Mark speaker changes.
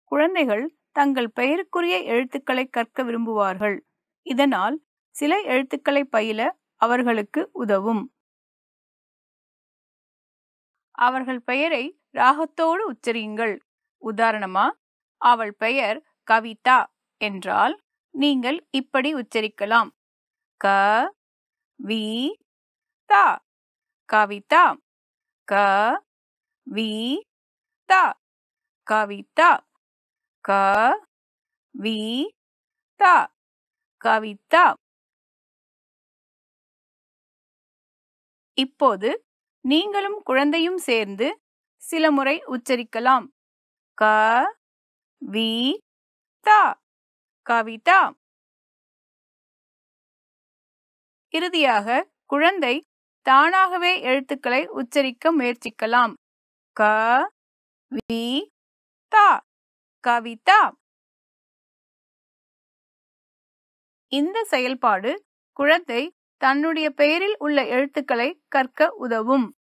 Speaker 1: குழந்தைகள் தங்கள் பெயருக்குரிய எழுத்துக்களை கற்க விரும்புவார்கள் இதனால் சில எழுத்துக்களை பயில அவர்களுக்கு உதவும் அவர்கள் பெயரை ராகத்தோடு உச்சரியுங்கள் உதாரணமா அவள் பெயர் கவிதா என்றால் நீங்கள் இப்படி உச்சரிக்கலாம் க வி தா கவிதா க வி தா கவிதா க வி தா கவிதா இப்போது நீங்களும் குழந்தையும் சேர்ந்து சில முறை உச்சரிக்கலாம் க வி தா கவிதா இறுதியாக குழந்தை தானாகவே எழுத்துக்களை உச்சரிக்க முயற்சிக்கலாம் க வி தா கவிதா இந்த செயல்பாடு குழந்தை தன்னுடைய பெயரில் உள்ள எழுத்துக்களை கற்க உதவும்